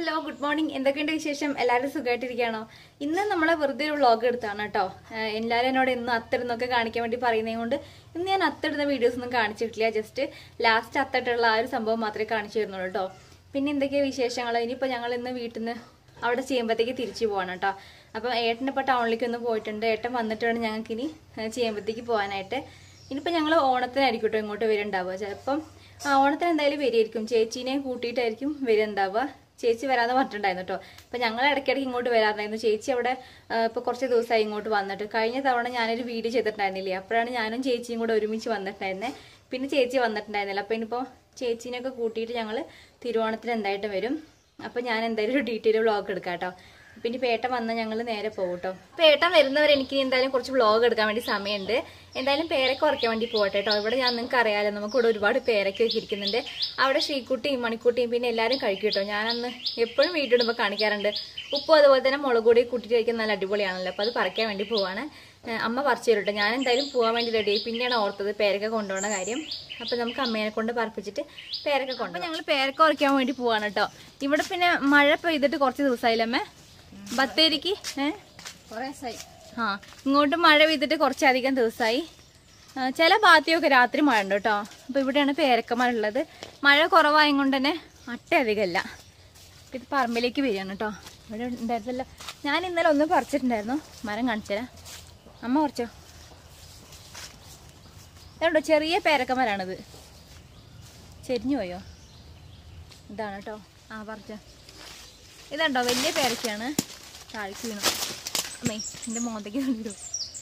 Hello good morning എന്തൊക്കെയുണ്ട് വിശേഷം എല്ലാവരും സുഖമായിട്ടിരിക്കുകയാണോ ഇന്ന് നമ്മൾ വെറുതെ ഒരു വ്ളോഗ് എടുത്താണ് കേട്ടോ ഏഹ് എല്ലാവരും എന്നോട് ഇന്ന് അത്തിടുന്നൊക്കെ കാണിക്കാൻ വേണ്ടി പറയുന്നത് കൊണ്ട് ഇന്ന് ഞാൻ അത്തിടുന്ന വീഡിയോസ് ഒന്നും കാണിച്ചിട്ടില്ല ജസ്റ്റ് ലാസ്റ്റ് അത്തിട്ടുള്ള ആ ഒരു സംഭവം മാത്രമേ കാണിച്ചു തരുന്നുള്ളൂ കേട്ടോ പിന്നെ എന്തൊക്കെയാണ് വിശേഷങ്ങൾ ഇനിയിപ്പോൾ ഞങ്ങൾ ഇന്ന് വീട്ടിൽ നിന്ന് അവിടെ ചെയ്യുമ്പോഴത്തേക്ക് തിരിച്ചു പോകണം കേട്ടോ അപ്പം ഏട്ടൻ ഇപ്പോൾ ടൗണിലേക്ക് ഒന്ന് പോയിട്ടുണ്ട് ഏട്ടൻ വന്നിട്ട് വേണം ഞങ്ങൾക്ക് ഇനി ചെയ്യുമ്പോഴത്തേക്ക് പോകാനായിട്ട് ഇനിയിപ്പോൾ ഞങ്ങൾ ഓണത്തിനായിരിക്കും കേട്ടോ ഇങ്ങോട്ട് വരുന്നുണ്ടാവുക ചിലപ്പം ആ, ഓണത്തിന് എന്തായാലും വരികയായിരിക്കും ചേച്ചീനെയും കൂട്ടിയിട്ടായിരിക്കും വരുന്നുണ്ടാവുക ചേച്ചി വരാതെ പറഞ്ഞിട്ടുണ്ടായിരുന്നു കേട്ടോ അപ്പം ഞങ്ങൾ ഇടയ്ക്കിടയ്ക്ക് ഇങ്ങോട്ട് വരാറുണ്ടായിരുന്നു ചേച്ചി അവിടെ ഇപ്പോൾ കുറച്ച് ദിവസമായി ഇങ്ങോട്ട് വന്നിട്ട് കഴിഞ്ഞ തവണ ഞാനൊരു വീഡിയോ ചെയ്തിട്ടുണ്ടായിരുന്നില്ലേ അപ്പോഴാണ് ഞാനും ചേച്ചിയും കൂടെ ഒരുമിച്ച് വന്നിട്ടുണ്ടായിരുന്നത് പിന്നെ ചേച്ചി വന്നിട്ടുണ്ടായിരുന്നില്ല അപ്പം ഇനിയിപ്പോൾ ചേച്ചീനെയൊക്കെ കൂട്ടിയിട്ട് ഞങ്ങൾ തിരുവോണത്തിന് എന്തായിട്ട് വരും അപ്പം ഞാൻ എന്തായാലും ഒരു ഡീറ്റെയിൽ വ്ളോഗ് എടുക്കാം കേട്ടോ പിന്നെ പേട്ട വന്നാൽ ഞങ്ങൾ നേരെ പോകും കേട്ടോ പേട്ട വരുന്നവരെ എനിക്ക് എന്തായാലും കുറച്ച് വ്ളോഗ് എടുക്കാൻ വേണ്ടി സമയമുണ്ട് എന്തായാലും പേരൊക്കെ ഉറക്കാൻ വേണ്ടി പോകട്ടെ കേട്ടോ ഇവിടെ ഞാൻ നിങ്ങൾക്ക് അറിയാലോ നമുക്ക് ഇവിടെ ഒരുപാട് പേരൊക്കെ ഒക്കെ ഇരിക്കുന്നുണ്ട് അവിടെ ശ്രീക്കുട്ടിയും മണിക്കുട്ടിയും പിന്നെ എല്ലാവരും കഴിക്കും കേട്ടോ ഞാനന്ന് എപ്പോഴും വീട്ടിടുമ്പോൾ കാണിക്കാറുണ്ട് ഉപ്പും അതുപോലെ തന്നെ മുളക് പൊടി കൂട്ടിയിട്ട് കഴിക്കാൻ നല്ല അടിപൊളിയാണല്ലോ അപ്പോൾ അത് പറിക്കാൻ വേണ്ടി പോവാണ് ഏഹ് അമ്മ പറിച്ചു തരും കേട്ടോ ഞാൻ എന്തായാലും പോകാൻ വേണ്ടി റെഡി പിന്നെയാണ് ഓർത്തത് പേരൊക്കെ കൊണ്ടുപോകുന്ന കാര്യം അപ്പോൾ നമുക്ക് അമ്മേനെ കൊണ്ട് പറപ്പിച്ചിട്ട് പേരൊക്കെ കൊണ്ടുപോകും ഞങ്ങൾ പേരൊക്കെ ഉറക്കാൻ വേണ്ടി പോവാണ് കേട്ടോ ഇവിടെ പിന്നെ മഴ പെയ്തിട്ട് കുറച്ച് ദിവസമായില്ലേ അമ്മേ ബത്തേരിക്ക് ഏഹ് കുറേ ദിവസമായി ആ ഇങ്ങോട്ട് മഴ പെയ്തിട്ട് കുറച്ചധികം ദിവസമായി ആ, ചില ഭാഗത്തൊക്കെ രാത്രി മഴ ഉണ്ട് കേട്ടോ അപ്പോൾ ഇവിടെയാണ് പേരക്കമര ഉള്ളത് മഴ കുറവായത് കൊണ്ട് തന്നെ അട്ട അധികമല്ല ഇപ്പം ഇത് പറമ്പിലേക്ക് വരികയാണ് കേട്ടോ ഇവിടെ ഉണ്ടായിരുന്നല്ലോ ഞാൻ ഇന്നലെ ഒന്ന് പറിച്ചിട്ടുണ്ടായിരുന്നു മരം കാണിച്ചുതരാം അമ്മ പറിച്ചോ ഇതുണ്ടോ ചെറിയ പേരക്കമരാണിത് ചെരിഞ്ഞു പോയോ ഇതാണ് കേട്ടോ ആ പറിച്ചോ ഇതുണ്ടോ വലിയ പേരക്കയാണ് താഴ്ച വീണു അമ്മേ എൻ്റെ മോന്തയ്ക്ക് കണ്ടിട്ടു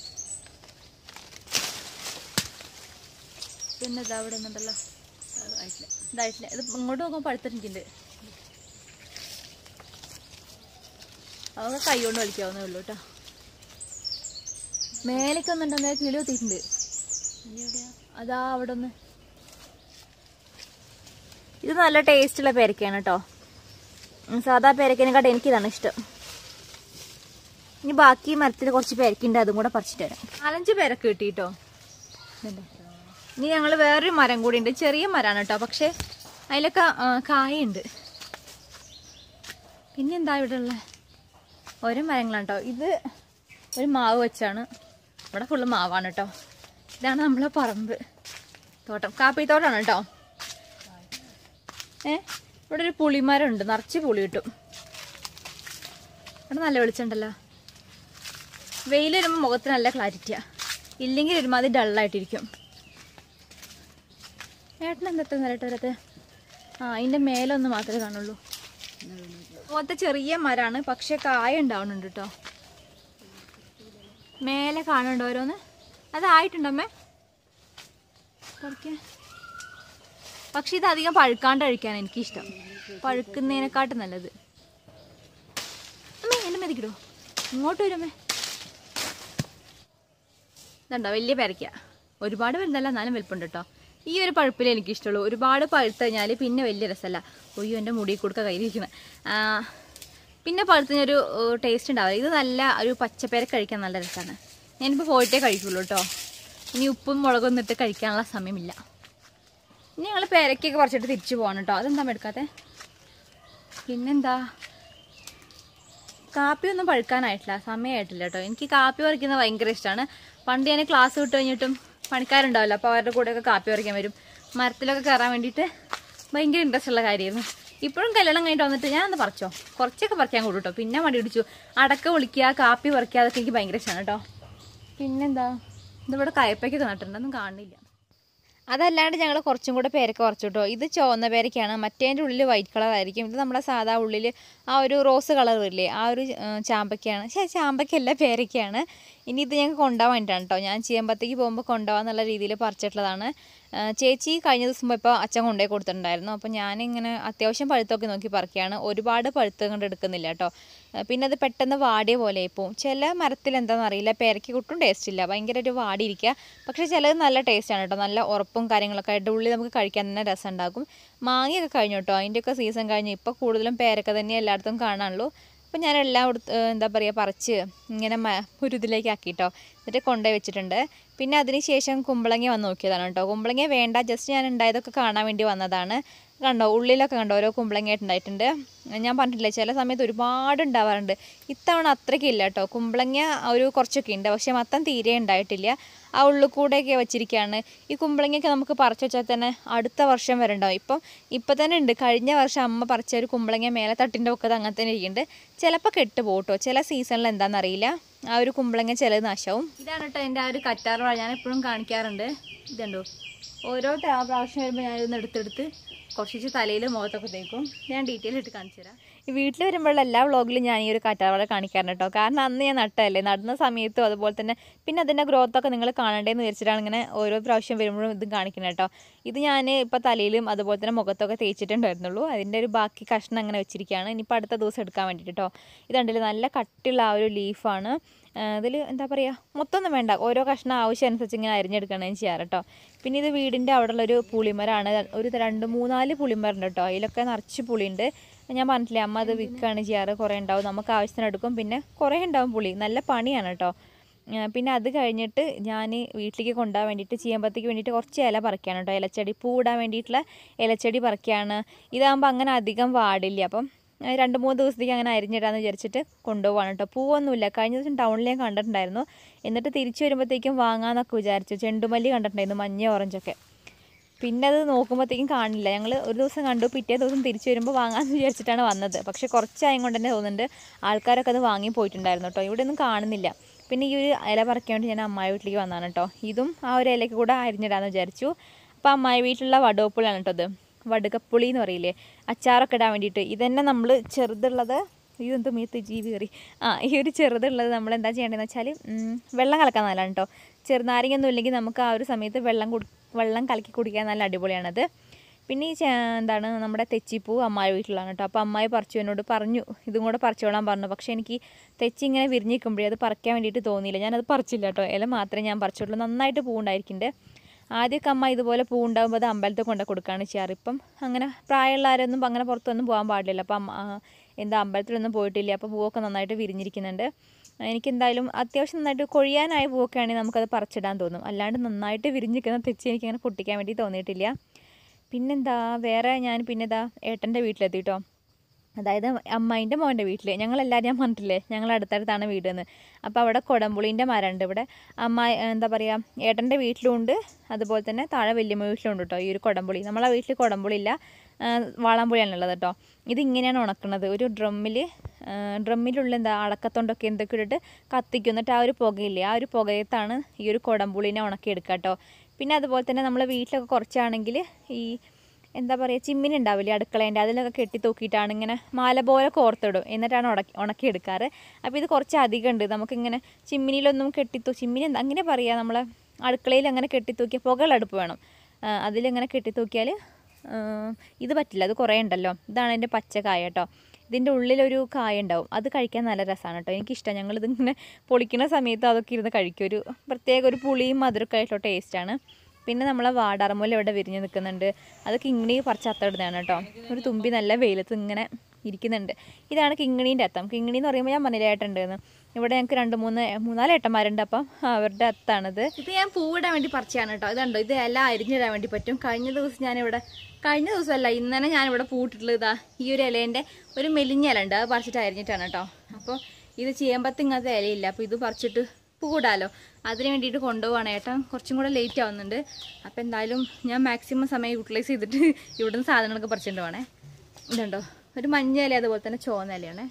പിന്നെ ഇതാ അവിടെ ഒന്നുണ്ടല്ലോ ഇതായിട്ടില്ല ഇത് ഇങ്ങോട്ട് നോക്കുമ്പോൾ പഴുത്തിട്ടുണ്ട് അതൊക്കെ കൈ കൊണ്ട് വലിക്കാവുന്നേ ഉള്ളൂ കേട്ടോ മേലേക്ക് ഒന്നുണ്ടോ മേലെ കിളി കുത്തിയിട്ടുണ്ട് അതാ അവിടെ ഒന്ന് ഇത് നല്ല ടേസ്റ്റുള്ള പേരക്കയാണ് കേട്ടോ ഉം, സാധാ പേരക്കനെക്കാട്ട് എനിക്കിതാണ് ഇഷ്ടം ഇനി ബാക്കി മരത്തിൽ കുറച്ച് പേരക്കുണ്ട് അതും കൂടെ പറിച്ചിട്ട് തരാം നാലഞ്ച് പേരൊക്കെ കിട്ടി കേട്ടോ ഇതുണ്ട്. ഇനി ഞങ്ങൾ വേറൊരു മരം കൂടി ഉണ്ട് ചെറിയ മരമാണ് കേട്ടോ പക്ഷെ അതിലൊക്കെ ആ, കായുണ്ട് പിന്നെ എന്താ ഇവിടെ ഉള്ള ഓരോ മരങ്ങളാണ് കേട്ടോ ഇത് ഒരു മാവ് വെച്ചാണ് ഇവിടെ ഫുള്ള് മാവാണ് കേട്ടോ ഇതാണ് നമ്മളെ പറമ്പ് തോട്ടം കാപ്പി തോട്ടമാണ് കേട്ടോ ഏ ഇവിടെ ഒരു പുളിമരം ഉണ്ട് നിറച്ച് പുളി കിട്ടും ഇവിടെ നല്ല വെളിച്ചുണ്ടല്ലോ വെയിൽ വരുമ്പോൾ മുഖത്ത് നല്ല ക്ലാരിറ്റിയാ ഇല്ലെങ്കിൽ ഒരുമാതിരി ഡള്ളായിട്ടിരിക്കും ഏട്ടൻ എന്താ നേരിട്ട് വരത്തെ ആ അതിൻ്റെ മേലൊന്ന് മാത്രമേ കാണുള്ളൂ പോലത്തെ ചെറിയ മരമാണ് പക്ഷെ കായ ഉണ്ടാവുന്നുണ്ട് കേട്ടോ മേലെ കാണുന്നുണ്ടോ ഓരോന്ന് അതായിട്ടുണ്ടമ്മേ പറിക്കാൻ പക്ഷെ ഇത് അധികം പഴുക്കാണ്ട് കഴിക്കാൻ എനിക്കിഷ്ടം പഴുക്കുന്നതിനെക്കാട്ടും നല്ലത് അമ്മേ എന്നെ മെതിക്കിടോ ഇങ്ങോട്ട് വരുമേ ഇതുണ്ടോ വലിയ പേരയ്ക്ക ഒരുപാട് വലുതല്ല എന്നാലും വലുപ്പുണ്ട് കേട്ടോ ഈ ഒരു പഴുപ്പിൽ എനിക്ക് ഇഷ്ടമുള്ളൂ ഒരുപാട് പഴുത്ത് കഴിഞ്ഞാൽ പിന്നെ വലിയ രസമല്ല ഒയ്യോ എൻ്റെ മുടി കൊടുക്ക കയ്യിലിരിക്കുന്നത് പിന്നെ പഴുത്തിനൊരു ടേസ്റ്റ് ഉണ്ടാവില്ല ഇത് നല്ല ഒരു പച്ചപ്പേര കഴിക്കാൻ നല്ല രസമാണ് ഞാനിപ്പോൾ പോയിട്ടേ കഴിക്കുള്ളൂ കേട്ടോ ഇനി ഉപ്പും മുളകൊന്നും ഇട്ട് കഴിക്കാനുള്ള സമയമില്ല ഇനി ഞങ്ങൾ പേരക്കൊക്കെ കുറച്ചിട്ട് തിരിച്ചു പോകണം കേട്ടോ അതെന്താ എടുക്കാത്തെ പിന്നെന്താ കാപ്പി ഒന്നും പഴുക്കാനായിട്ടില്ല സമയമായിട്ടില്ല കേട്ടോ എനിക്ക് കാപ്പി പറിക്കുന്നത് ഭയങ്കര ഇഷ്ടമാണ് പണ്ട് ഞാൻ ക്ലാസ് വിട്ട് കഴിഞ്ഞിട്ടും പണിക്കാരുണ്ടാവില്ല അപ്പോൾ അവരുടെ കൂടെയൊക്കെ കാപ്പി പറിക്കാൻ വരും മരത്തിലൊക്കെ കയറാൻ വേണ്ടിയിട്ട് ഭയങ്കര ഇൻട്രസ്റ്റ് ഉള്ള കാര്യമായിരുന്നു ഇപ്പോഴും കല്യാണം കഴിഞ്ഞിട്ട് വന്നിട്ട് ഞാൻ ഒന്ന് പറിച്ചോ കുറച്ചൊക്കെ പറിക്കാൻ കൂടും കേട്ടോ പിന്നെ മടി പിടിച്ചു അടക്ക വിളിക്കുക കാപ്പി പറിക്കുക അതൊക്കെ എനിക്ക് ഭയങ്കര ഇഷ്ടമാണ് കേട്ടോ പിന്നെന്താ ഇതിവിടെ കയപ്പയ്ക്കൊക്കെ നട്ടിട്ടുണ്ട് ഒന്നും കാണുന്നില്ല അതല്ലാണ്ട് ഞങ്ങൾ കുറച്ചും കൂടെ പേരൊക്കെ കുറച്ചു കേട്ടോ ഇത് ചുവന്ന പേരയ്ക്കാണ് മറ്റേതിൻ്റെ ഉള്ളിൽ വൈറ്റ് കളർ ആയിരിക്കും ഇത് നമ്മുടെ സാധാ ഉള്ളിൽ ആ ഒരു റോസ് കളർ വരില്ലേ ആ ഒരു ആ, ചാമ്പയ്ക്കാണ് ശേ ചാമ്പയ്ക്കല്ല പേരയ്ക്കാണ് ഇനി ഇത് ഞങ്ങൾക്ക് കൊണ്ടുപോകാൻ വേണ്ടിയിട്ടാണ് കേട്ടോ ഞാൻ ചെയ്യുമ്പോഴത്തേക്ക് പോകുമ്പോൾ കൊണ്ടുപോകാന്നുള്ള രീതിയിൽ പറിച്ചിട്ടുള്ളതാണ് ആ, ചേച്ചി കഴിഞ്ഞ ദിവസം പോയപ്പോൾ അച്ഛൻ കൊണ്ടുപോയി കൊടുത്തിട്ടുണ്ടായിരുന്നു അപ്പോൾ ഞാനിങ്ങനെ അത്യാവശ്യം പഴുത്തൊക്കെ നോക്കി പറിക്കുകയാണ് ഒരുപാട് പഴുത്ത് കൊണ്ട് എടുക്കുന്നില്ല കേട്ടോ ആ, പിന്നെ അത് പെട്ടെന്ന് വാടിയ പോലെ പോവും ചില മരത്തിൽ എന്താണെന്ന് അറിയില്ല പേരയ്ക്ക് ഒട്ടും ടേസ്റ്റ് ഇല്ല ഭയങ്കര ഒരു വാടിയിരിക്കുക പക്ഷേ ചിലത് നല്ല ടേസ്റ്റാണ് കേട്ടോ നല്ല ഉറപ്പും കാര്യങ്ങളൊക്കെ ആയിട്ട് ഉള്ളിൽ നമുക്ക് കഴിക്കാൻ തന്നെ രസം ഉണ്ടാകും മാങ്ങയൊക്കെ കഴിഞ്ഞു കേട്ടോ അതിൻ്റെയൊക്കെ സീസൺ കഴിഞ്ഞു ഇപ്പോൾ കൂടുതലും പേരൊക്കെ തന്നെ എല്ലായിടത്തും കാണാനുള്ളൂ അപ്പോൾ ഞാൻ എല്ലാം എടുത്ത് ഏഹ് എന്താ പറയുക പറിച്ച് ഇങ്ങനെ മ ഒരു ഇതിലേക്ക് ആക്കിട്ടോ എന്നിട്ട് കൊണ്ടുപോയി വെച്ചിട്ടുണ്ട് പിന്നെ അതിന് ശേഷം കുമ്പളങ്ങ വന്ന് നോക്കിയതാണ് കേട്ടോ കുമ്പളങ്ങ വേണ്ട ജസ്റ്റ് ഞാൻ ഉണ്ടായതൊക്കെ കാണാൻ വേണ്ടി വന്നതാണ് കണ്ടോ ഉള്ളിലൊക്കെ കണ്ടോ ഓരോ കുമ്പളങ്ങയായിട്ട് ഉണ്ടായിട്ടുണ്ട് ഞാൻ പറഞ്ഞിട്ടില്ലേ ചില സമയത്ത് ഒരുപാട് ഉണ്ടാവാറുണ്ട് ഇത്തവണ അത്രയ്ക്ക് ഇല്ല കേട്ടോ കുമ്പളങ്ങ ഒരു കുറച്ചൊക്കെ ഉണ്ട് പക്ഷെ മത്തം തീരെ ഉണ്ടായിട്ടില്ല ആ ഉള്ളിൽ കൂടെയൊക്കെ വെച്ചിരിക്കുകയാണ് ഈ കുമ്പളങ്ങയൊക്കെ നമുക്ക് പറിച്ചു വെച്ചാൽ തന്നെ അടുത്ത വർഷം വരെ ഉണ്ടാവും ഇപ്പം ഇപ്പം തന്നെ ഉണ്ട് കഴിഞ്ഞ വർഷം അമ്മ പറിച്ച ഒരു കുമ്പളങ്ങ മേലെ തട്ടിൻ്റെ ഒക്കെ അങ്ങനെ തന്നെ ഇരിക്കുന്നുണ്ട് ചിലപ്പോൾ കെട്ട് പോട്ടോ ചില സീസണിൽ എന്താണെന്നറിയില്ല ആ ഒരു കുമ്പളങ്ങ ചിലത് നാശവും ഇതാണ് കേട്ടോ എൻ്റെ ആ ഒരു കറ്റാർ വാഴ ഞാൻ എപ്പോഴും കാണിക്കാറുണ്ട് ഇതുണ്ടോ ഓരോ ത- പ്രാവശ്യം വരുമ്പോൾ ഞാനിതൊന്ന് എടുത്തെടുത്ത് കുറച്ച് തലയിൽ മുഖത്തൊക്കെ തേക്കും ഞാൻ ഡീറ്റെയിൽ ഇട്ട് കാണിച്ചു തരാം ഈ വീട്ടിൽ വരുമ്പോഴുള്ള എല്ലാ വ്ളോഗിലും ഞാൻ ഈ ഒരു കറ്റാർവാഴ കാണിക്കാറുണ്ട് കേട്ടോ കാരണം അന്ന് ഞാൻ നട്ടതല്ലേ നടുന്ന സമയത്തും അതുപോലെ തന്നെ പിന്നെ അതിൻ്റെ ഗ്രോത്ത് ഒക്കെ നിങ്ങൾ കാണണ്ടേന്ന് വിചാരിച്ചിട്ടാണ് ഇങ്ങനെ ഓരോ പ്രാവശ്യം വരുമ്പോഴും ഇതും കാണിക്കുന്നത് കേട്ടോ ഇത് ഞാൻ ഇപ്പോൾ തലയിലും അതുപോലെ തന്നെ മുഖത്തൊക്കെ തേച്ചിട്ടുണ്ടായിരുന്നുള്ളൂ അതിൻ്റെ ഒരു ബാക്കി കഷ്ണം അങ്ങനെ വെച്ചിരിക്കുകയാണ് ഇനിയിപ്പോൾ അടുത്ത ദിവസം എടുക്കാൻ വേണ്ടിയിട്ട് കേട്ടോ ഇതുണ്ടല്ലോ നല്ല കട്ടിയുള്ള ആ ഒരു ലീഫാണ് ഇതിൽ എന്താ പറയുക മൊത്തമൊന്നും വേണ്ട ഓരോ കഷ്ണം ആവശ്യം അനുസരിച്ച് ഇങ്ങനെ അരിഞ്ഞെടുക്കുകയാണ് ചെയ്യാറ് കേട്ടോ പിന്നെ ഇത് വീടിൻ്റെ അവിടെയുള്ള ഒരു പുളിമരമാണ് ഒരു രണ്ട് മൂന്നാല് പുളിമരമുണ്ട് കേട്ടോ അതിലൊക്കെ നിറച്ച് പുളിയുണ്ട് ഞാൻ പറഞ്ഞിട്ടില്ലേ അമ്മ അത് വിൽക്കുകയാണ് ചെയ്യാറ് കുറേ ഉണ്ടാവും നമുക്ക് ആവശ്യത്തിന് എടുക്കും പിന്നെ കുറേ ഉണ്ടാവും പുളി നല്ല പണിയാണ് കേട്ടോ ആ, പിന്നെ അത് കഴിഞ്ഞിട്ട് ഞാൻ വീട്ടിലേക്ക് കൊണ്ടുപോകാൻ വേണ്ടിയിട്ട് ചീയമ്പത്തേക്ക് വേണ്ടിയിട്ട് കുറച്ച് ഇല പറിക്കുകയാണ് കേട്ടോ ഇലച്ചെടി പൂടാൻ വേണ്ടിയിട്ടുള്ള ഇലച്ചെടി പറിക്കുകയാണ് ഇതാകുമ്പോൾ അങ്ങനെ അധികം വാടില്ല അപ്പം ആ, രണ്ട് മൂന്ന് ദിവസത്തേക്ക് അങ്ങനെ അരിഞ്ഞിടാന്ന് വിചാരിച്ചിട്ട് കൊണ്ടുപോവാണ് കേട്ടോ പൂവൊന്നുമില്ല കഴിഞ്ഞ ദിവസം ടൗണിൽ ഞാൻ കണ്ടിട്ടുണ്ടായിരുന്നു എന്നിട്ട് തിരിച്ചു വരുമ്പോഴത്തേക്കും വാങ്ങാമെന്നൊക്കെ വിചാരിച്ചു ചെണ്ടുമല്ലി കണ്ടിട്ടുണ്ടായിരുന്നു മഞ്ഞ ഓറഞ്ചൊക്കെ പിന്നെ അത് നോക്കുമ്പോഴത്തേക്കും കാണില്ല ഞങ്ങൾ ഒരു ദിവസം കണ്ടു പിറ്റേ ദിവസം തിരിച്ചു വരുമ്പോൾ വാങ്ങാമെന്ന് വിചാരിച്ചിട്ടാണ് വന്നത് പക്ഷേ കുറച്ചായും കൊണ്ട് തന്നെ തോന്നുന്നുണ്ട് ആൾക്കാരൊക്കെ അത് വാങ്ങി പോയിട്ടുണ്ടായിരുന്നു കേട്ടോ ഇവിടെ ഒന്നും കാണുന്നില്ല പിന്നെ ഈ ഒരു ഇല പറിക്കാൻ വേണ്ടി ഞാൻ അമ്മായി വീട്ടിലേക്ക് വന്നതാണ് കേട്ടോ ഇതും ആ ഒരു ഇലയ്ക്ക് കൂടെ അരിഞ്ഞിടാന്ന് വിചാരിച്ചു അപ്പോൾ അമ്മായി വീട്ടിലുള്ള വടുവപ്പുളിയാണ് കേട്ടോ ഇത് വടുകപ്പുളി എന്ന് പറയില്ലേ അച്ചാറൊക്കെ ഇടാൻ വേണ്ടിയിട്ട് ഇതന്നെ നമ്മൾ ചെറുതുള്ളത് ഇതെന്ത് മീത്ത് ജീവി കയറി ആ ഈ ഒരു ചെറുതുള്ളത് നമ്മൾ എന്താ ചെയ്യേണ്ടതെന്ന് വെച്ചാൽ ഉം, വെള്ളം കലക്കാൻ നല്ലതാണ് കേട്ടോ ചെറുനാരങ്ങയൊന്നും ഇല്ലെങ്കിൽ നമുക്ക് ആ ഒരു സമയത്ത് വെള്ളം കുടി വെള്ളം കലക്കി കുടിക്കാൻ നല്ല അടിപൊളിയാണത് പിന്നെ ഈ ചേ- എന്താണ് നമ്മുടെ തെച്ചിപ്പൂ അമ്മായി വീട്ടിലാണ് കേട്ടോ അപ്പോൾ അമ്മായി പറിച്ചു എന്നോട് പറഞ്ഞു ഇതും കൂടെ പറിച്ചോളാൻ പറഞ്ഞു പക്ഷേ എനിക്ക് തെച്ചി ഇങ്ങനെ വിരിഞ്ഞിരിക്കുമ്പോഴേ അത് പറിക്കാൻ വേണ്ടിയിട്ട് തോന്നിയില്ല ഞാനത് പറിച്ചില്ല കേട്ടോ ഇല മാത്രമേ ഞാൻ പറിച്ചിട്ടുള്ളൂ നന്നായിട്ട് പൂ ഉണ്ടായിരിക്കുന്നുണ്ട് ആദ്യമൊക്കെ അമ്മ ഇതുപോലെ പൂ ഉണ്ടാകുമ്പോൾ അത് അമ്പലത്തിൽ കൊണ്ട് കൊടുക്കുകയാണ് ചെയ്യാറ് ഇപ്പം അങ്ങനെ പ്രായമുള്ള ആരൊന്നും അങ്ങനെ പുറത്തൊന്നും പോകാൻ പാടില്ല അപ്പം അമ്മ ആ, എന്താ അമ്പലത്തിലൊന്നും പോയിട്ടില്ല അപ്പോൾ പൂവൊക്കെ നന്നായിട്ട് വിരിഞ്ഞിരിക്കുന്നുണ്ട് എനിക്ക് എന്തായാലും അത്യാവശ്യം നന്നായിട്ട് കൊഴിയാനായ പൂവൊക്കെ ആണെങ്കിൽ നമുക്കത് പറിച്ചിടാൻ തോന്നും അല്ലാണ്ട് നന്നായിട്ട് വിരിഞ്ഞിരിക്കുന്ന തെച്ചി എനിക്ക് അങ്ങനെ പൊട്ടിക്കാൻ വേണ്ടി തോന്നിയിട്ടില്ല പിന്നെന്താ വേറെ ഞാൻ പിന്നെ ഇതാ ഏട്ടൻ്റെ വീട്ടിലെത്തി കേട്ടോ അതായത് അമ്മായിൻ്റെ മോൻ്റെ വീട്ടിൽ ഞങ്ങളെല്ലാവരും ഞാൻ പറഞ്ഞിട്ടില്ലേ ഞങ്ങൾ അടുത്തടുത്താണ് വീടെന്ന് അപ്പോൾ അവിടെ കൊടംപുളീൻ്റെ മരമുണ്ട് ഇവിടെ അമ്മായി എന്താ പറയുക ഏട്ടൻ്റെ വീട്ടിലുണ്ട് അതുപോലെ തന്നെ താഴെ വല്യമ്മ വീട്ടിലുണ്ട് കേട്ടോ ഈ ഒരു കൊടംപുളി നമ്മളെ വീട്ടിൽ കൊടംപുളി ഇല്ല വാളാമ്പുളിയാണ് ഉള്ളത് കേട്ടോ ഇതിങ്ങനെയാണ് ഉണക്കുന്നത് ഒരു ഡ്രമ്മിൽ ഡ്രമ്മിലുള്ള എന്താ അടക്കത്തൊണ്ടൊക്കെ എന്തൊക്കെ ഇട്ടിട്ട് കത്തിക്കും എന്നിട്ട് ആ ഒരു പുകയില്ലേ ആ ഒരു പുകയത്താണ് ഈ ഒരു കൊടംപുളിനെ ഉണക്കിയെടുക്കുക കേട്ടോ പിന്നെ അതുപോലെ തന്നെ നമ്മളെ വീട്ടിലൊക്കെ കുറച്ചാണെങ്കിൽ ഈ എന്താ പറയുക ചിമ്മിനി ഉണ്ടാവില്ലേ അടുക്കളേൻ്റെ അതിലൊക്കെ കെട്ടി തൂക്കിയിട്ടാണ് ഇങ്ങനെ മാല പോലെ കോർത്തിടും എന്നിട്ടാണ് ഉണക്കി ഉണക്കിയെടുക്കാറ് അപ്പോൾ ഇത് കുറച്ച് അധികം ഉണ്ട് നമുക്കിങ്ങനെ ചിമ്മിനിയിലൊന്നും കെട്ടിത്തൂ ചിമ്മിനി എന്താ അങ്ങനെ പറയുക നമ്മളെ അടുക്കളയിൽ അങ്ങനെ കെട്ടിത്തൂക്കിയ പുകളടുപ്പ് വേണം ആ, അതിലിങ്ങനെ കെട്ടിത്തൂക്കിയാൽ ആ, ഇത് പറ്റില്ല അത് കുറേ ഉണ്ടല്ലോ ഇതാണ് എൻ്റെ പച്ച കായ കേട്ടോ ഇതിൻ്റെ ഉള്ളിലൊരു കായ ഉണ്ടാവും അത് കഴിക്കാൻ നല്ല രസമാണ് കേട്ടോ എനിക്കിഷ്ടം ഞങ്ങളിതിങ്ങനെ പൊളിക്കുന്ന സമയത്ത് അതൊക്കെ ഇരുന്ന് കഴിക്കും ഒരു പ്രത്യേക ഒരു പുളിയും മധുരമൊക്കെ ആയിട്ടുള്ള ടേസ്റ്റാണ് പിന്നെ നമ്മളെ വാടാറമുല്ല ഇവിടെ വിരിഞ്ഞ് നിൽക്കുന്നുണ്ട് അത് കിങ്ങിണി പറിച്ച് അത്തടുന്നതാണ് കേട്ടോ ഒരു തുമ്പി നല്ല വെയിലത്ത് ഇങ്ങനെ ഇരിക്കുന്നുണ്ട് ഇതാണ് കിങ്ങിണീൻ്റെ അത്തം കിങ്ങിണി എന്ന് പറയുമ്പോൾ ഞാൻ പറഞ്ഞില്ല ഏട്ടുണ്ടെന്ന് ഇവിടെ ഞങ്ങൾക്ക് രണ്ട് മൂന്ന് മൂന്നാല് ഏട്ടന്മാരുണ്ട് അപ്പം അവരുടെ അത്താണിത് ഇത് ഞാൻ പൂവിടാൻ വേണ്ടി പറിച്ചാണ് കേട്ടോ ഇതുണ്ടോ ഇത് എല്ലാം അരിഞ്ഞിടാൻ വേണ്ടി പറ്റും കഴിഞ്ഞ ദിവസം ഞാനിവിടെ കഴിഞ്ഞ ദിവസമല്ല ഇന്നലെ ഞാനിവിടെ പൂട്ടിട്ടുള്ളത് ഇതാ ഈ ഒരു ഇലേൻ്റെ ഒരു മെലിഞ്ഞ ഇല ഉണ്ട് അത് പറിച്ചിട്ട് അരിഞ്ഞിട്ടാണ് കേട്ടോ അപ്പോൾ ഇത് ചെയ്യുമ്പത്ത് ഇങ്ങനത്തെ ഇലയില്ല അപ്പോൾ ഇത് പറിച്ചിട്ട് പൂടാലോ അതിന് വേണ്ടിയിട്ട് കൊണ്ടുപോവാണ് ഏട്ടൻ കുറച്ചും കൂടെ ലേറ്റ് ആവുന്നുണ്ട് അപ്പോൾ എന്തായാലും ഞാൻ മാക്സിമം സമയം യൂട്ടിലൈസ് ചെയ്തിട്ട് ഇവിടുന്ന് സാധനങ്ങളൊക്കെ പറിച്ചിട്ട് വേണേ ഇതുണ്ടോ ഒരു മഞ്ഞ ഇല അതുപോലെ തന്നെ ചുവന്ന ഇലയാണേ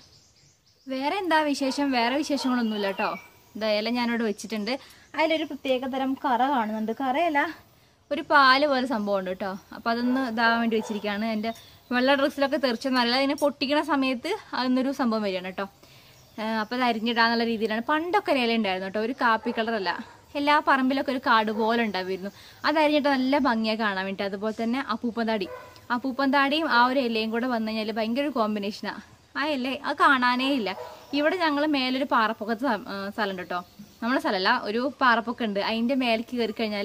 വേറെ എന്താ വിശേഷം വേറെ വിശേഷങ്ങളൊന്നുമില്ല കേട്ടോ ഇതായാലും ഞാനിവിടെ വെച്ചിട്ടുണ്ട് അതിലൊരു പ്രത്യേക തരം കറ കാണുന്നുണ്ട് കറയല്ല ഒരു പാല് പോലെ സംഭവം ഉണ്ട് കേട്ടോ അപ്പോൾ അതൊന്ന് ഇതാവാൻ വേണ്ടി വെച്ചിരിക്കുകയാണ് എൻ്റെ വെള്ള ഡ്രസ്സിലൊക്കെ തെറിച്ചൊന്നല്ല അതിനെ പൊട്ടിക്കണ സമയത്ത് അതൊന്നൊരു സംഭവം വരികയാണ് കേട്ടോ അപ്പോൾ അത് അരിഞ്ഞിടാന്നുള്ള രീതിയിലാണ് പണ്ടൊക്കെ ഒരു ഇല ഉണ്ടായിരുന്നു കേട്ടോ ഒരു കാപ്പി കളറല്ല എല്ലാ പറമ്പിലൊക്കെ ഒരു കാട് പോലെ ഉണ്ടാവുമായിരുന്നു അത് അരിഞ്ഞിട്ട് നല്ല ഭംഗിയായി കാണാൻ വേണ്ടി അതുപോലെ തന്നെ അപ്പൂപ്പന്താടി അപ്പൂപ്പന്താടിയും ആ ഒരു ഇലയും കൂടെ വന്നു കഴിഞ്ഞാൽ ഭയങ്കര ഒരു കോമ്പിനേഷനാണ് ആ ഇല അത് കാണാനേ ഇല്ല ഇവിടെ ഞങ്ങൾ മേലൊരു പാറപ്പൊക്കത്ത് സ്ഥ- ആ, സ്ഥലമുണ്ട് കേട്ടോ നമ്മുടെ സ്ഥലമല്ല ഒരു പാറപ്പൊക്കം ഉണ്ട് അതിൻ്റെ മേലേക്ക് കയറി കഴിഞ്ഞാൽ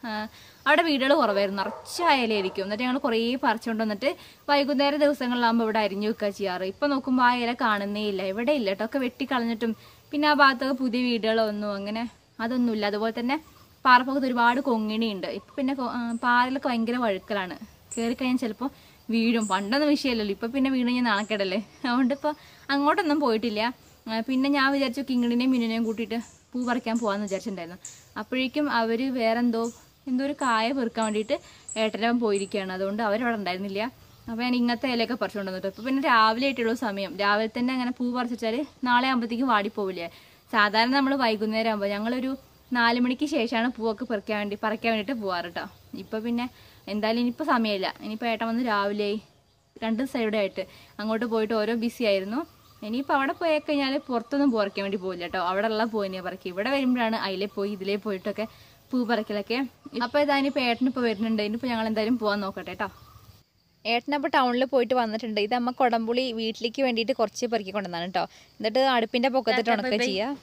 അവിടെ വീടുകൾ കുറവായിരുന്നു നിറച്ച ഇലയായിരിക്കും എന്നിട്ട് ഞങ്ങൾ കുറേ പറിച്ചുകൊണ്ട് വന്നിട്ട് വൈകുന്നേര ദിവസങ്ങളിലാകുമ്പോൾ ഇവിടെ അരിഞ്ഞു വെക്കുക ചെയ്യാറ് ഇപ്പം നോക്കുമ്പോൾ ആ ഇല കാണുന്നേ ഇല്ല ഇവിടെ ഇല്ല കേട്ടോ ഒക്കെ വെട്ടിക്കളഞ്ഞിട്ടും പിന്നെ ആ ഭാഗത്തൊക്കെ പുതിയ വീടുകളൊന്നും അങ്ങനെ അതൊന്നുമില്ല അതുപോലെ തന്നെ പാറപ്പൊക്കത്ത് ഒരുപാട് കൊങ്ങിണിയുണ്ട് ഇപ്പം പിന്നെ കൊ- ആ, പാറലൊക്കെ ഭയങ്കര വഴുക്കലാണ് കയറി കഴിഞ്ഞാൽ ചിലപ്പോൾ വീഴും പണ്ടൊന്നും വിഷയമല്ലല്ലോ ഇപ്പൊ പിന്നെ വീണ് ഞാൻ നാണക്കേടല്ലേ അതുകൊണ്ട് ഇപ്പൊ അങ്ങോട്ടൊന്നും പോയിട്ടില്ല ആ, പിന്നെ ഞാൻ വിചാരിച്ചു കിങ്ങിണിനെയും മിന്നിനെയും കൂട്ടിയിട്ട് പൂ പറിക്കാൻ പോകാന്ന് വിചാരിച്ചിട്ടുണ്ടായിരുന്നു അപ്പോഴേക്കും അവര് വേറെന്തോ എന്തോ ഒരു കായ പെറുക്കാൻ വേണ്ടിയിട്ട് ഏട്ടനവൻ പോയിരിക്കുകയാണ് അതുകൊണ്ട് അവരവിടെ ഉണ്ടായിരുന്നില്ല അപ്പോൾ ഞാൻ ഇങ്ങനത്തെ ഇലയൊക്കെ പറിച്ചുകൊണ്ട് വന്നിട്ട് ഇപ്പോൾ പിന്നെ രാവിലെ ആയിട്ടുള്ള സമയം രാവിലെ തന്നെ അങ്ങനെ പൂ പറിച്ചാൽ നാളെ ആകുമ്പോഴത്തേക്കും വാടിപ്പോവില്ലേ സാധാരണ നമ്മൾ വൈകുന്നേരം ആകുമ്പോൾ ഞങ്ങളൊരു നാല് മണിക്ക് ശേഷമാണ് പൂവൊക്കെ പറിക്കാൻ വേണ്ടി പറിക്കാൻ വേണ്ടിയിട്ട് പോവാറ് കേട്ടോ ഇപ്പോൾ പിന്നെ എന്തായാലും ഇനിയിപ്പോൾ സമയമില്ല ഇനിയിപ്പോൾ ഏട്ടൻ വന്ന് രാവിലെ രണ്ട് സൈഡ് ആയിട്ട് അങ്ങോട്ട് പോയിട്ട് ഓരോ ബിസി ആയിരുന്നു ഇനിയിപ്പോൾ അവിടെ പോയി കഴിഞ്ഞാൽ പുറത്തൊന്നും പൂ പറിക്കാൻ വേണ്ടി പോയില്ല കേട്ടോ അവിടെ ഉള്ള പൂ തന്നെയാണ് പറിക്കുക ഇവിടെ വരുമ്പോഴാണ് അതിലെ പോയി ഇതിലേ പോയിട്ടൊക്കെ പൂ പറിക്കലൊക്കെ അപ്പോൾ ഇതാ ഇനിയിപ്പോൾ ഏട്ടനിപ്പോൾ വരുന്നുണ്ട് ഇനിയിപ്പോൾ ഞങ്ങൾ എന്തായാലും പോകാൻ നോക്കട്ടെ കേട്ടോ ഏട്ടനപ്പോൾ ടൗണിൽ പോയിട്ട് വന്നിട്ടുണ്ട് ഇത് അമ്മ കൊടംപുളി വീട്ടിലേക്ക് വേണ്ടിയിട്ട് കുറച്ച് പെറുക്കി കൊണ്ടുവന്നാണ് കേട്ടോ എന്നിട്ട് അടുപ്പിന്റെ പൊക്കത്തിട്ട് ഉണക്കുക ചെയ്യുക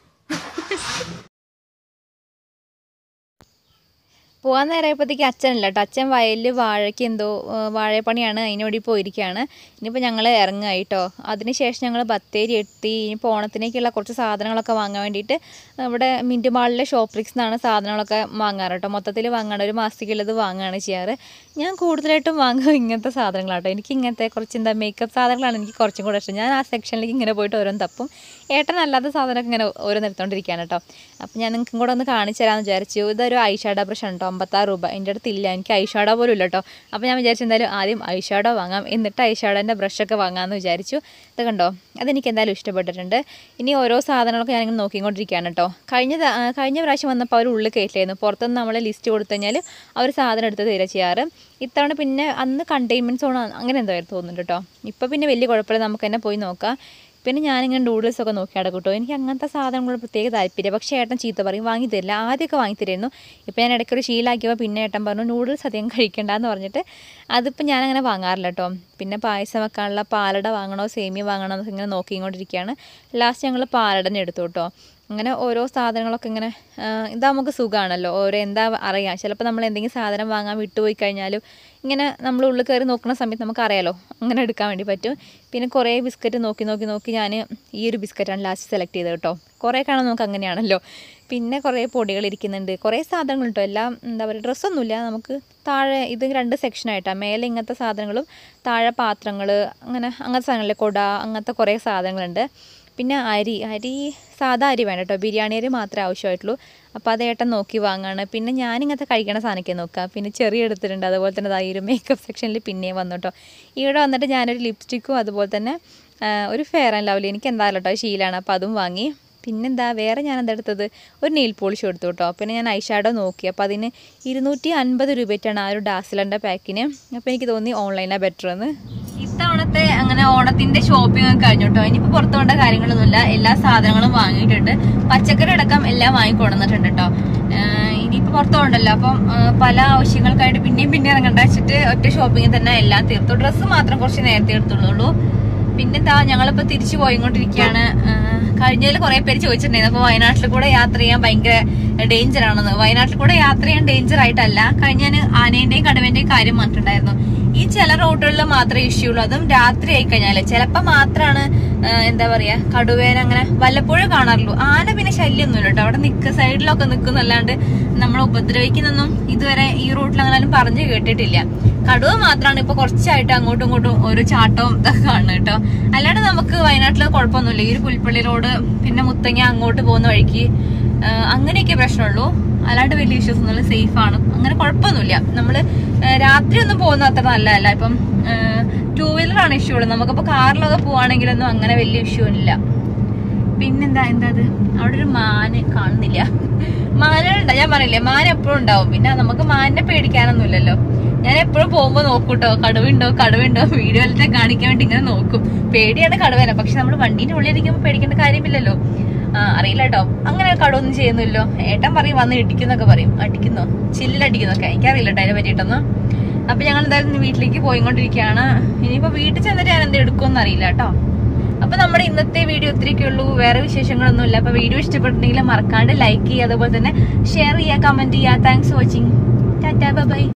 പോകാൻ നേരമായപ്പോഴത്തേക്ക് അച്ഛനില്ല കേട്ടോ അച്ഛൻ വയലിൽ വാഴയ്ക്ക് എന്തോ ആ, വാഴപ്പണിയാണ് അതിന് വേണ്ടി പോയിരിക്കുകയാണ് ഇനിയിപ്പോൾ ഞങ്ങൾ ഇറങ്ങുക കേട്ടോ അതിനുശേഷം ഞങ്ങൾ ബത്തേരി എത്തി ഇനിയിപ്പോൾ ഓണത്തിനേക്കുള്ള കുറച്ച് സാധനങ്ങളൊക്കെ വാങ്ങാൻ വേണ്ടിയിട്ട് ഇവിടെ മിൻറ്റ് മാളിലെ ഷോപ്രിക്സ് നിന്നാണ് സാധനങ്ങളൊക്കെ വാങ്ങാറ് കേട്ടോ മൊത്തത്തിൽ വാങ്ങാണ് ഒരു മാസത്തേക്കുള്ളത് വാങ്ങുകയാണ് ചെയ്യാറ് ഞാൻ കൂടുതലായിട്ടും വാങ്ങുക ഇങ്ങനത്തെ സാധനങ്ങളാട്ടോ എനിക്ക് ഇങ്ങനത്തെ കുറച്ച് എന്താ മേക്കപ്പ് സാധനങ്ങളാണ് എനിക്ക് കുറച്ചും കൂടെ ഇഷ്ടം ഞാൻ ആ സെക്ഷനിലേക്ക് ഇങ്ങനെ പോയിട്ട് ഓരോന്ന് തപ്പും ഏട്ടൻ അല്ലാത്ത സാധനമൊക്കെ ഇങ്ങനെ ഓരോന്ന് എടുത്തോണ്ടിരിക്കുകയാണ് കേട്ടോ അപ്പോൾ ഞാൻ നിങ്ങൾക്കും കൂടെ ഒന്ന് കാണിച്ചു തരാമെന്ന് വിചാരിച്ചു ഇതൊരു ഐഷാഡോ ബ്രഷ് ആണ് കേട്ടോ അമ്പത്താറ് രൂപ എൻ്റെ അടുത്ത് ഇല്ല എനിക്ക് ഐഷാഡോ പോലും ഇല്ല കേട്ടോ അപ്പോൾ ഞാൻ വിചാരിച്ചു എന്തായാലും ആദ്യം ഐഷാഡോ വാങ്ങാം എന്നിട്ട് ഐഷാഡോൻ്റെ ബ്രഷൊക്കെ വാങ്ങാമെന്ന് വിചാരിച്ചു ഇത് കണ്ടോ അതെനിക്ക് എന്തായാലും ഇഷ്ടപ്പെട്ടിട്ടുണ്ട് ഇനി ഓരോ സാധനങ്ങളൊക്കെ ഞാനിങ്ങനെ നോക്കിക്കൊണ്ടിരിക്കുകയാണ് കേട്ടോ കഴിഞ്ഞ ത- ആ, കഴിഞ്ഞ പ്രാവശ്യം വന്നപ്പോൾ അവർ ഉള്ളിൽ കയറ്റിലായിരുന്നു പുറത്തുനിന്ന് നമ്മൾ ലിസ്റ്റ് കൊടുത്തു കഴിഞ്ഞാൽ അവർ സാധനം എടുത്ത് തരിക ചെയ്യാറ് ഇത്തവണ പിന്നെ അന്ന് കണ്ടെയ്ൻമെൻറ്റ് സോൺ അങ്ങനെ എന്തോ ആയിരുന്നു തോന്നുന്നുണ്ട് കേട്ടോ ഇപ്പോൾ പിന്നെ വലിയ കുഴപ്പമില്ല നമുക്ക് തന്നെ പോയി നോക്കാം പിന്നെ ഞാനിങ്ങനെ നൂഡിൽസ് ഒക്കെ നോക്കി അടക്കും കേട്ടോ എനിക്ക് അങ്ങനത്തെ സാധനങ്ങളോട് പ്രത്യേക താല്പര്യം പക്ഷേ ഏട്ടൻ ചീത്ത പറയും വാങ്ങി തരില്ല ആദ്യമൊക്കെ വാങ്ങി തരുമായിരുന്നു ഇപ്പോൾ ഞാൻ ഇടയ്ക്കൊരു ശീലാക്കിയപ്പോൾ പിന്നെ ഏട്ടൻ പറഞ്ഞു നൂഡിൽസ് അധികം കഴിക്കണ്ടെന്ന് പറഞ്ഞിട്ട് അതിപ്പോൾ ഞാനങ്ങനെ വാങ്ങാറില്ല കേട്ടോ പിന്നെ പായസം വെക്കാനുള്ള പാലട വാങ്ങണോ സേമിയ വാങ്ങണോ എന്നൊക്കെ ഇങ്ങനെ നോക്കിക്കൊണ്ടിരിക്കുകയാണ് ലാസ്റ്റ് ഞങ്ങൾ പാലടനെ എടുത്തു കേട്ടോ അങ്ങനെ ഓരോ സാധനങ്ങളൊക്കെ ഇങ്ങനെ ആ, ഇതാ നമുക്ക് സുഖമാണല്ലോ ഓരോ എന്താ അറിയാം ചിലപ്പോൾ നമ്മൾ എന്തെങ്കിലും സാധനം വാങ്ങാൻ വിട്ടുപോയി കഴിഞ്ഞാലും ഇങ്ങനെ നമ്മൾ ഉള്ളിൽ കയറി നോക്കുന്ന സമയത്ത് നമുക്ക് അറിയാലോ അങ്ങനെ എടുക്കാൻ വേണ്ടി പറ്റും പിന്നെ കുറേ ബിസ്ക്കറ്റ് നോക്കി നോക്കി നോക്കി ഞാൻ ഈ ഒരു ബിസ്ക്കറ്റാണ് ലാസ്റ്റ് സെലക്ട് ചെയ്തത് കേട്ടോ കുറേ കാണാൻ നമുക്ക് അങ്ങനെയാണല്ലോ പിന്നെ കുറേ പൊടികൾ ഇരിക്കുന്നുണ്ട് കുറേ സാധനങ്ങൾ കേട്ടോ എല്ലാം എന്താ പറയുക ഡ്രസ്സൊന്നുമില്ല നമുക്ക് താഴെ ഇത് രണ്ട് സെക്ഷനായിട്ടാണ് മേലെ ഇങ്ങനത്തെ സാധനങ്ങളും താഴെ പാത്രങ്ങൾ അങ്ങനെ അങ്ങനത്തെ സാധനങ്ങളിലെ കൊട അങ്ങനത്തെ കുറേ സാധനങ്ങളുണ്ട് പിന്നെ അരി അരി സാധാ അരി വേണ്ട കേട്ടോ ബിരിയാണി അരി മാത്രമേ ആവശ്യമായിട്ടുള്ളൂ അപ്പോൾ അത് ഏട്ടൻ നോക്കി വാങ്ങാണ് പിന്നെ ഞാനിങ്ങനത്തെ കഴിക്കണ സാധനമൊക്കെ നോക്കാം പിന്നെ ചെറിയ എടുത്തിട്ടുണ്ട് അതുപോലെ തന്നെ ദാ ഈ ഒരു മേക്കപ്പ് സെക്ഷനിൽ പിന്നെയും വന്നു കേട്ടോ ഇവിടെ വന്നിട്ട് ഞാനൊരു ലിപ്സ്റ്റിക്കും അതുപോലെ തന്നെ ആ, ഒരു ഫെയർ ആൻഡ് ലവ്ലി എനിക്ക് എന്തായാലും കേട്ടോ ശീലമാണ് അപ്പോൾ അതും വാങ്ങി പിന്നെന്താ വേറെ ഞാൻ എന്താ എടുത്തത് ഒരു നെയിൽ പോളിഷ് എടുത്തു കേട്ടോ പിന്നെ ഞാൻ ഐഷാഡോ നോക്കി അപ്പോൾ അതിന് ഇരുന്നൂറ്റി അൻപത് രൂപയ്ക്കാണ് ആ ഒരു ഡാസിലൻ്റെ പാക്കിന് അപ്പോൾ എനിക്ക് തോന്നി ഓൺലൈനാണ് ബെറ്റർ എന്ന് ഇത്തവണത്തെ അങ്ങനെ ഓണത്തിന്റെ ഷോപ്പിംഗ് ഒക്കെ കഴിഞ്ഞു കേട്ടോ ഇനിയിപ്പോ പുറത്തു കൊണ്ട കാര്യങ്ങളൊന്നുമില്ല എല്ലാ സാധനങ്ങളും വാങ്ങിയിട്ടുണ്ട് പച്ചക്കറി അടക്കം എല്ലാം വാങ്ങിക്കൊണ്ടുവന്നിട്ടുണ്ട് കേട്ടോ ആഹ് ഇനിയിപ്പോ പുറത്തു കൊണ്ടല്ലോ അപ്പം ആഹ് പല ആവശ്യങ്ങൾക്കായിട്ട് പിന്നെയും പിന്നെ ഇറങ്ങണ്ട വെച്ചിട്ട് ഒറ്റ ഷോപ്പിംഗ് തന്നെ എല്ലാം തീർത്തു ഡ്രസ്സ് മാത്രം കുറച്ച് നേരത്തെ എടുത്തുള്ളൂ പിന്നെന്താ ഞങ്ങളിപ്പോ തിരിച്ചു പോയിക്കൊണ്ടിരിക്കുകയാണ് കഴിഞ്ഞതിൽ കുറെ പേര് ചോദിച്ചിട്ടുണ്ടായിരുന്നു അപ്പൊ വയനാട്ടിൽ കൂടെ യാത്ര ചെയ്യാൻ ഭയങ്കര ഡേഞ്ചർ ആണെന്ന് വയനാട്ടിൽ കൂടെ യാത്ര ചെയ്യാൻ ഡേഞ്ചർ ആയിട്ടല്ല കഴിഞ്ഞ ആനേന്റെയും കടുവേന്റെയും കാര്യം പറഞ്ഞിട്ടുണ്ടായിരുന്നു ഈ ചില റോഡുകളിൽ മാത്രമേ ഇഷ്യൂ ഉള്ളൂ അതും രാത്രി ആയി കഴിഞ്ഞാല് ചിലപ്പോ മാത്രമാണ് എന്താ പറയാ കടുവേനെ അങ്ങനെ വല്ലപ്പോഴും കാണാറുള്ളൂ ആന പിന്നെ ശല്യമൊന്നുമില്ല കേട്ടോ അവിടെ നിക്ക സൈഡിലൊക്കെ നിൽക്കുന്നല്ലാണ്ട് നമ്മളെ ഉപദ്രവിക്കുന്നൊന്നും ഇതുവരെ ഈ റൂട്ടിൽ അങ്ങനെ പറഞ്ഞു കേട്ടിട്ടില്ല കടുവ മാത്രമാണ് ഇപ്പൊ കുറച്ചായിട്ട് അങ്ങോട്ടും ഇങ്ങോട്ടും ഓരോ ചാട്ടവും ഇതൊക്കെ കാണുന്നത് കേട്ടോ അല്ലാണ്ട് നമുക്ക് വയനാട്ടിൽ കുഴപ്പമൊന്നുമില്ല ഈ ഒരു പുൽപ്പള്ളി റോഡ് പിന്നെ മുത്തങ്ങ അങ്ങോട്ട് പോകുന്ന വഴിക്ക് ആ, അങ്ങനെയൊക്കെ പ്രശ്നമുള്ളൂ അല്ലാണ്ട് വലിയ ഇഷ്യൂസ് ഒന്നുമില്ല സേഫ് ആണ് അങ്ങനെ കുഴപ്പമൊന്നുമില്ല നമ്മള് ആ, രാത്രി ഒന്നും പോകുന്ന അത്ര നല്ലതല്ല ഇപ്പം ടൂ വീലറാണ് ഇഷ്യൂ ഉള്ളത് നമുക്കിപ്പോ കാറിലൊക്കെ പോവാണെങ്കിലൊന്നും അങ്ങനെ വലിയ ഇഷ്യൂ ഇല്ല പിന്നെന്താ എന്താ അത് അവിടെ ഒരു മാന് കാണുന്നില്ല മാനുകളുണ്ട ഞാൻ പറയില്ലേ മാൻ എപ്പോഴും ഉണ്ടാവും പിന്നെ നമുക്ക് മാനിനെ പേടിക്കാനൊന്നുമില്ലല്ലോ ഞാൻ എപ്പോഴും പോകുമ്പോ നോക്കൂട്ടോ കടുവുണ്ടോ കടുവുണ്ടോ വീഡിയോയിലത്തെ കാണിക്കാൻ വേണ്ടി ഇങ്ങനെ നോക്കും പേടിയാണ് കടുവേനെ പക്ഷെ നമ്മൾ വണ്ടീന്റെ ഉള്ളിലിരിക്കുമ്പോൾ പേടിക്കേണ്ട കാര്യമില്ലല്ലോ ആ, അറിയില്ല കേട്ടോ അങ്ങനെ കടമൊന്നും ചെയ്യുന്നില്ലോ ഏട്ടൻ പറയും വന്ന് ഇടിക്കുന്നൊക്കെ പറയും അടിക്കുന്നോ ചില്ലടിക്കുന്നൊക്കെ എനിക്കറിയില്ല കേട്ടോ അതിനെ പറ്റിയിട്ടൊന്നും അപ്പൊ ഞങ്ങൾ എന്തായാലും ഇന്ന് വീട്ടിലേക്ക് പോയിക്കൊണ്ടിരിക്കുകയാണ് ഇനിയിപ്പോ വീട്ടിൽ ചെന്നിട്ട് ഞാൻ എന്ത് എടുക്കുമെന്ന് അറിയില്ല കേട്ടോ അപ്പൊ നമ്മുടെ ഇന്നത്തെ വീഡിയോ ഒത്തിരിയൊക്കെ ഉള്ളൂ വേറെ വിശേഷങ്ങളൊന്നുമില്ല അപ്പൊ വീഡിയോ ഇഷ്ടപ്പെട്ടിട്ടുണ്ടെങ്കിൽ മറക്കാണ്ട് ലൈക്ക് ചെയ്യുക അതുപോലെ തന്നെ ഷെയർ ചെയ്യുക കമന്റ് ചെയ്യുക thanks for watching tata by